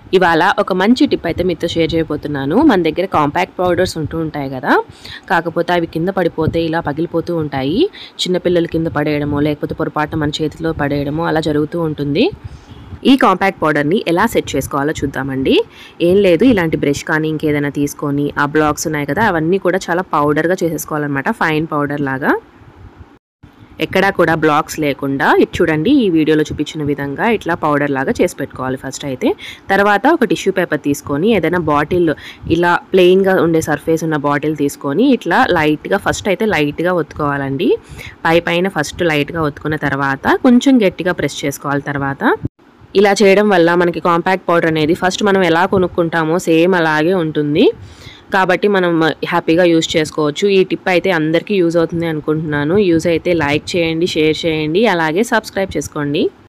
ఇవాళ ఒక మంచి టిప్ అయితే మీతో షేర్ చేయబోతున్నాను మన దగ్గర కాంపాక్ట్ పౌడర్స్ ఉంటూ ఉంటాయి కదా కాకపోతే అవి కింద పడిపోతే ఇలా పగిలిపోతూ ఉంటాయి చిన్నపిల్లలు కింద పడేయడమో లేకపోతే పొరపాటున మన చేతిలో పడేయడమో అలా జరుగుతూ ఉంటుంది ఈ కాంపాక్ట్ పౌడర్ని ఎలా సెట్ చేసుకోవాలో చూద్దామండి ఏం లేదు ఇలాంటి బ్రష్ కానీ ఇంకేదైనా తీసుకొని ఆ బ్లాక్స్ ఉన్నాయి కదా అవన్నీ కూడా చాలా పౌడర్గా చేసేసుకోవాలన్నమాట ఫైన్ పౌడర్ లాగా ఎక్కడా కూడా బ్లాక్స్ లేకుండా ఇటు చూడండి ఈ వీడియోలో చూపించిన విధంగా ఇట్లా పౌడర్ లాగా చేసి పెట్టుకోవాలి ఫస్ట్ అయితే తర్వాత ఒక టిష్యూ పేపర్ తీసుకొని ఏదైనా బాటిల్ ఇలా ప్లెయిన్గా ఉండే సర్ఫేస్ ఉన్న బాటిల్ తీసుకొని ఇట్లా లైట్గా ఫస్ట్ అయితే లైట్గా ఒత్తుకోవాలండి పై పైన ఫస్ట్ లైట్గా ఒత్తుకున్న తర్వాత కొంచెం గట్టిగా ప్రెస్ చేసుకోవాలి తర్వాత ఇలా చేయడం వల్ల మనకి కాంపాక్ట్ పౌడర్ అనేది ఫస్ట్ మనం ఎలా కొనుక్కుంటామో సేమ్ అలాగే ఉంటుంది కాబట్టి మనం హ్యాపీగా యూస్ చేసుకోవచ్చు ఈ టిప్ అయితే అందరికీ యూజ్ అవుతుంది అనుకుంటున్నాను యూజ్ అయితే లైక్ చేయండి షేర్ చేయండి అలాగే సబ్స్క్రైబ్ చేసుకోండి